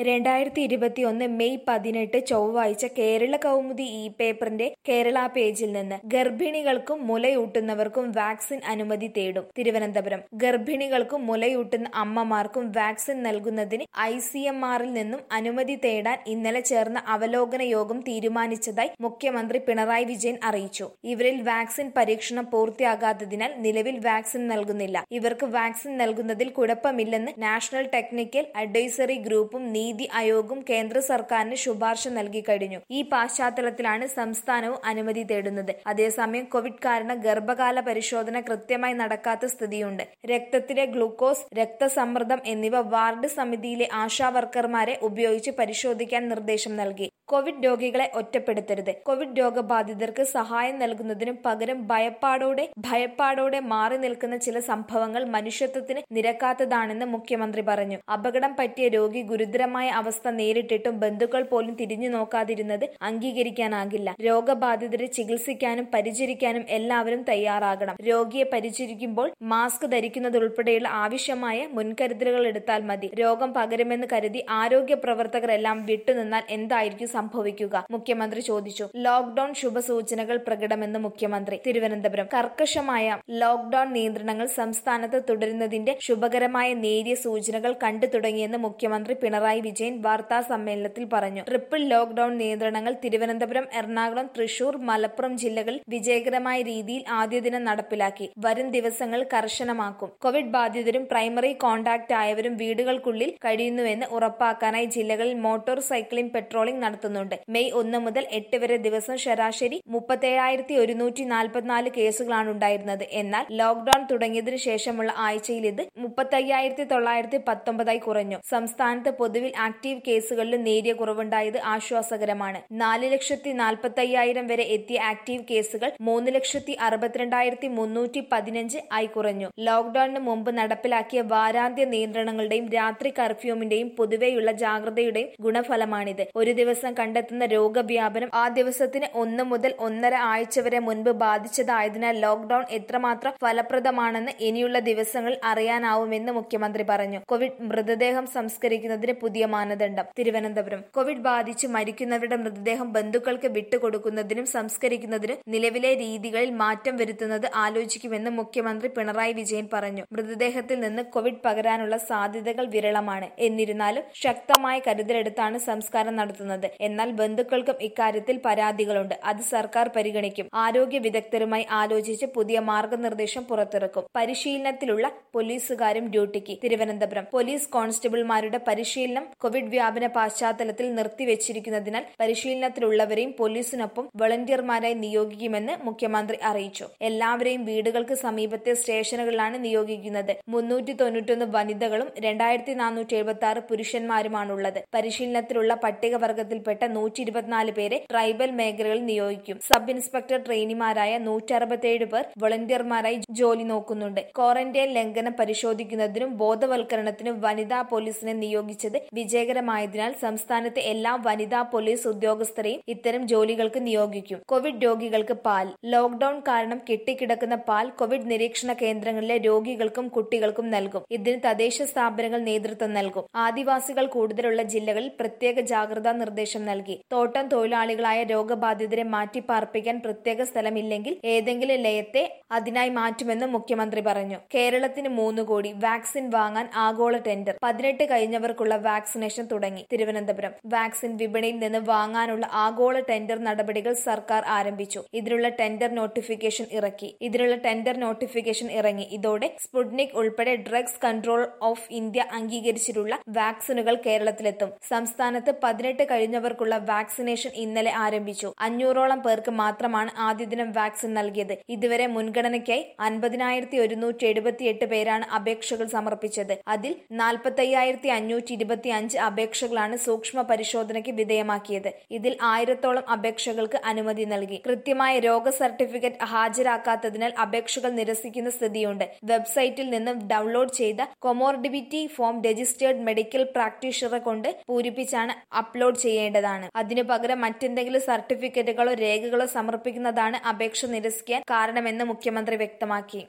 രണ്ടായിരത്തി ഇരുപത്തിയൊന്ന് മെയ് പതിനെട്ട് ചൊവ്വാഴ്ച കേരള കൗമുദി ഇ പേപ്പറിന്റെ കേരള പേജിൽ നിന്ന് ഗർഭിണികൾക്കും മുലയൂട്ടുന്നവർക്കും വാക്സിൻ അനുമതി തേടും തിരുവനന്തപുരം ഗർഭിണികൾക്കും മുലയൂട്ടുന്ന അമ്മമാർക്കും വാക്സിൻ നൽകുന്നതിന് ഐ സി എം ആറിൽ നിന്നും അനുമതി തേടാൻ ഇന്നലെ ചേർന്ന അവലോകന യോഗം തീരുമാനിച്ചതായി മുഖ്യമന്ത്രി പിണറായി വിജയൻ അറിയിച്ചു ഇവരിൽ വാക്സിൻ പരീക്ഷണം പൂർത്തിയാകാത്തതിനാൽ നിലവിൽ വാക്സിൻ നൽകുന്നില്ല ഇവർക്ക് വാക്സിൻ നൽകുന്നതിൽ കുഴപ്പമില്ലെന്ന് നാഷണൽ ടെക്നിക്കൽ അഡ്വൈസറി ഗ്രൂപ്പും നീതി ആയോഗും കേന്ദ്ര സർക്കാരിന് ശുപാർശ നൽകി കഴിഞ്ഞു ഈ പശ്ചാത്തലത്തിലാണ് സംസ്ഥാനവും അനുമതി തേടുന്നത് അതേസമയം കോവിഡ് കാരണം ഗർഭകാല പരിശോധന കൃത്യമായി നടക്കാത്ത സ്ഥിതിയുണ്ട് രക്തത്തിലെ ഗ്ലൂക്കോസ് രക്തസമ്മർദ്ദം എന്നിവ വാർഡ് സമിതിയിലെ ആശാ വർക്കർമാരെ ഉപയോഗിച്ച് പരിശോധിക്കാൻ നിർദ്ദേശം നൽകി കോവിഡ് രോഗികളെ ഒറ്റപ്പെടുത്തരുത് കോവിഡ് രോഗബാധിതർക്ക് സഹായം നൽകുന്നതിനും പകരം ഭയപ്പാടോടെ ഭയപ്പാടോടെ മാറി നിൽക്കുന്ന ചില സംഭവങ്ങൾ മനുഷ്യത്വത്തിന് നിരക്കാത്തതാണെന്ന് മുഖ്യമന്ത്രി പറഞ്ഞു അപകടം പറ്റിയ രോഗി ഗുരുതരമായ അവസ്ഥ നേരിട്ടിട്ടും ബന്ധുക്കൾ പോലും തിരിഞ്ഞു നോക്കാതിരുന്നത് അംഗീകരിക്കാനാകില്ല രോഗബാധിതരെ ചികിത്സിക്കാനും പരിചരിക്കാനും എല്ലാവരും തയ്യാറാകണം രോഗിയെ പരിചരിക്കുമ്പോൾ മാസ്ക് ധരിക്കുന്നതുൾപ്പെടെയുള്ള ആവശ്യമായ മുൻകരുതലുകൾ എടുത്താൽ മതി രോഗം പകരുമെന്ന് കരുതി ആരോഗ്യ പ്രവർത്തകരെല്ലാം വിട്ടുനിന്നാൽ എന്തായിരിക്കും സംഭവിക്കുക മുഖ്യമന്ത്രി ചോദിച്ചു ലോക്ഡൌൺ ശുഭസൂചനകൾ പ്രകടമെന്ന് മുഖ്യമന്ത്രി തിരുവനന്തപുരം കർക്കശമായ ലോക്ഡൌൺ നിയന്ത്രണങ്ങൾ സംസ്ഥാനത്ത് തുടരുന്നതിന്റെ ശുഭകരമായ നേരിയ സൂചനകൾ കണ്ടു തുടങ്ങിയെന്ന് മുഖ്യമന്ത്രി പിണറായി വിജയൻ വാർത്താ സമ്മേളനത്തിൽ പറഞ്ഞു ട്രിപ്പിൾ ലോക്ഡൌൺ നിയന്ത്രണങ്ങൾ തിരുവനന്തപുരം എറണാകുളം തൃശൂർ മലപ്പുറം ജില്ലകളിൽ വിജയകരമായ രീതിയിൽ ആദ്യ ദിനം നടപ്പിലാക്കി വരും ദിവസങ്ങൾ കർശനമാക്കും കോവിഡ് ബാധിതരും പ്രൈമറി കോണ്ടാക്ട് ആയവരും വീടുകൾക്കുള്ളിൽ കഴിയുന്നുവെന്ന് ഉറപ്പാക്കാനായി ജില്ലകളിൽ മോട്ടോർ സൈക്ലിംഗ് പെട്രോളിംഗ് നടത്തുന്നുണ്ട് മെയ് ഒന്ന് മുതൽ എട്ട് വരെ ദിവസം ശരാശരി മുപ്പത്തേഴായിരത്തി ഒരുന്നൂറ്റി നാൽപ്പത്തിനാല് കേസുകളാണ് ഉണ്ടായിരുന്നത് എന്നാൽ ലോക്ഡൌൺ തുടങ്ങിയതിനു ശേഷമുള്ള ആഴ്ചയിൽ ഇത് മുപ്പത്തയ്യായിരത്തി തൊള്ളായിരത്തി പത്തൊമ്പതായി കുറഞ്ഞു സംസ്ഥാനത്ത് പൊതുവിൽ ആക്റ്റീവ് കേസുകളിൽ നേരിയ കുറവുണ്ടായത് ആശ്വാസകരമാണ് നാല് ലക്ഷത്തി നാൽപ്പത്തയ്യായിരം വരെ എത്തിയ ആക്റ്റീവ് കേസുകൾ മൂന്ന് ലക്ഷത്തി അറുപത്തിരണ്ടായിരത്തി മുന്നൂറ്റി പതിനഞ്ച് ആയി കുറഞ്ഞു ലോക്ഡൌണിന് മുമ്പ് നടപ്പിലാക്കിയ വാരാന്ത്യ നിയന്ത്രണങ്ങളുടെയും രാത്രി കർഫ്യൂമിന്റെയും പൊതുവെയുള്ള ജാഗ്രതയുടെയും ഗുണഫലമാണിത് ഒരു ദിവസം കണ്ടെത്തുന്ന രോഗവ്യാപനം ആ ദിവസത്തിന് ഒന്ന് മുതൽ ഒന്നര ആഴ്ച വരെ മുൻപ് ബാധിച്ചതായതിനാൽ ലോക്ഡൌൺ എത്രമാത്രം ഫലപ്രദമാണെന്ന് ഇനിയുള്ള ദിവസങ്ങളിൽ അറിയാനാവുമെന്ന് മുഖ്യമന്ത്രി പറഞ്ഞു കോവിഡ് മൃതദേഹം സംസ്കരിക്കുന്നതിന് പുതിയ മാനദണ്ഡം തിരുവനന്തപുരം കോവിഡ് ബാധിച്ച് മരിക്കുന്നവരുടെ മൃതദേഹം ബന്ധുക്കൾക്ക് വിട്ടുകൊടുക്കുന്നതിനും സംസ്കരിക്കുന്നതിനും നിലവിലെ രീതികളിൽ മാറ്റം വരുത്തുന്നത് ആലോചിക്കുമെന്ന് മുഖ്യമന്ത്രി പിണറായി വിജയൻ പറഞ്ഞു മൃതദേഹത്തിൽ നിന്ന് കോവിഡ് പകരാനുള്ള സാധ്യതകൾ വിരളമാണ് എന്നിരുന്നാലും ശക്തമായ കരുതലെടുത്താണ് സംസ്കാരം നടത്തുന്നത് എന്നാൽ ബന്ധുക്കൾക്കും ഇക്കാര്യത്തിൽ പരാതികളുണ്ട് അത് സർക്കാർ പരിഗണിക്കും ആരോഗ്യ വിദഗ്ധരുമായി ആലോചിച്ച് പുതിയ മാർഗനിർദ്ദേശം പുറത്തിറക്കും പരിശീലനത്തിലുള്ള പോലീസുകാരും ഡ്യൂട്ടിക്ക് തിരുവനന്തപുരം പോലീസ് കോൺസ്റ്റബിൾമാരുടെ പരിശീലനം കോവിഡ് വ്യാപന പശ്ചാത്തലത്തിൽ നിർത്തിവെച്ചിരിക്കുന്നതിനാൽ പരിശീലനത്തിലുള്ളവരെയും പോലീസിനൊപ്പം വളണ്ടിയർമാരായി നിയോഗിക്കുമെന്ന് മുഖ്യമന്ത്രി അറിയിച്ചു എല്ലാവരെയും വീടുകൾക്ക് സമീപത്തെ സ്റ്റേഷനുകളിലാണ് നിയോഗിക്കുന്നത് മുന്നൂറ്റി തൊണ്ണൂറ്റൊന്ന് വനിതകളും രണ്ടായിരത്തി നാനൂറ്റി എഴുപത്തി ആറ് പുരുഷന്മാരുമാണുള്ളത് പരിശീലനത്തിലുള്ള പട്ടികവർഗത്തിൽപ്പെട്ട നൂറ്റി ഇരുപത്തിനാല് പേരെ ട്രൈബൽ മേഖലകളിൽ നിയോഗിക്കും സബ് ഇൻസ്പെക്ടർ ട്രെയിനിമാരായ നൂറ്റി അറുപത്തിയേഴ് പേർ വളണ്ടിയർമാരായി ജോലി നോക്കുന്നുണ്ട് ക്വാറന്റൈൻ ലംഘനം പരിശോധിക്കുന്നതിനും ബോധവൽക്കരണത്തിനും വനിതാ പോലീസിനെ നിയോഗിച്ചത് വിജയകരമായതിനാൽ സംസ്ഥാനത്തെ എല്ലാ വനിതാ പോലീസ് ഉദ്യോഗസ്ഥരെയും ഇത്തരം ജോലികൾക്ക് നിയോഗിക്കും കോവിഡ് രോഗികൾക്ക് പാൽ ലോക്ഡൌൺ കാരണം കെട്ടിക്കിടക്കുന്ന പാൽ കോവിഡ് നിരീക്ഷണ കേന്ദ്രങ്ങളിലെ രോഗികൾക്കും കുട്ടികൾക്കും നൽകും ഇതിന് തദ്ദേശ സ്ഥാപനങ്ങൾ നേതൃത്വം നൽകും ആദിവാസികൾ കൂടുതലുള്ള ജില്ലകളിൽ പ്രത്യേക ജാഗ്രതാ നിർദ്ദേശം നൽകി തോട്ടം തൊഴിലാളികളായ രോഗബാധിതരെ മാറ്റിപ്പാർപ്പിക്കാൻ പ്രത്യേക സ്ഥലമില്ലെങ്കിൽ ഏതെങ്കിലും ലയത്തെ അതിനായി മാറ്റുമെന്ന് മുഖ്യമന്ത്രി പറഞ്ഞു കേരളത്തിന് മൂന്ന് കോടി വാക്സിൻ വാങ്ങാൻ ആഗോള ടെൻഡർ പതിനെട്ട് കഴിഞ്ഞവർക്കുള്ള വാക്സിനേഷൻ തുടങ്ങി തിരുവനന്തപുരം വാക്സിൻ വിപണിയിൽ നിന്ന് വാങ്ങാനുള്ള ആഗോള ടെൻഡർ നടപടികൾ സർക്കാർ ആരംഭിച്ചു ഇതിനുള്ള ടെൻഡർ നോട്ടിഫിക്കേഷൻ ഇറക്കി ഇതിനുള്ള ടെൻഡർ നോട്ടിഫിക്കേഷൻ ഇറങ്ങി ഇതോടെ സ്പുട്നിക് ഉൾപ്പെടെ ഡ്രഗ്സ് കൺട്രോൾ ഓഫ് ഇന്ത്യ അംഗീകരിച്ചിട്ടുള്ള വാക്സിനുകൾ കേരളത്തിലെത്തും സംസ്ഥാനത്ത് പതിനെട്ട് കഴിഞ്ഞവർക്കുള്ള വാക്സിനേഷൻ ഇന്നലെ ആരംഭിച്ചു അഞ്ഞൂറോളം പേർക്ക് മാത്രമാണ് ആദ്യ ദിനം വാക്സിൻ നൽകിയത് ഇതുവരെ മുൻഗണനയ്ക്കായി അൻപതിനായിരത്തി ഒരുന്നൂറ്റി എഴുപത്തിയെട്ട് പേരാണ് അപേക്ഷകൾ സമർപ്പിച്ചത് അതിൽ നാൽപ്പത്തയ്യായിരത്തി അഞ്ഞൂറ്റി ഇരുപത്തി അഞ്ച് അപേക്ഷകളാണ് സൂക്ഷ്മ പരിശോധനയ്ക്ക് വിധേയമാക്കിയത് ഇതിൽ ആയിരത്തോളം അപേക്ഷകൾക്ക് അനുമതി നൽകി കൃത്യമായ രോഗ സർട്ടിഫിക്കറ്റ് ഹാജരാക്കാത്തതിനാൽ അപേക്ഷകൾ നിരസിക്കുന്ന സ്ഥിതിയുണ്ട് വെബ്സൈറ്റിൽ നിന്ന് ഡൗൺലോഡ് ചെയ്ത കൊമോർഡിബിറ്റി ഫോം രജിസ്റ്റേർഡ് മെഡിക്കൽ പ്രാക്ടീഷണറെ കൊണ്ട് പൂരിപ്പിച്ചാണ് അപ്ലോഡ് ചെയ്യേണ്ടതാണ് അതിനു പകരം മറ്റെന്തെങ്കിലും സർട്ടിഫിക്കറ്റുകളോ രേഖകളോ സമർപ്പിക്കുന്നതാണ് അപേക്ഷ നിരസിക്കാൻ കാരണമെന്ന് മുഖ്യമന്ത്രി വ്യക്തമാക്കി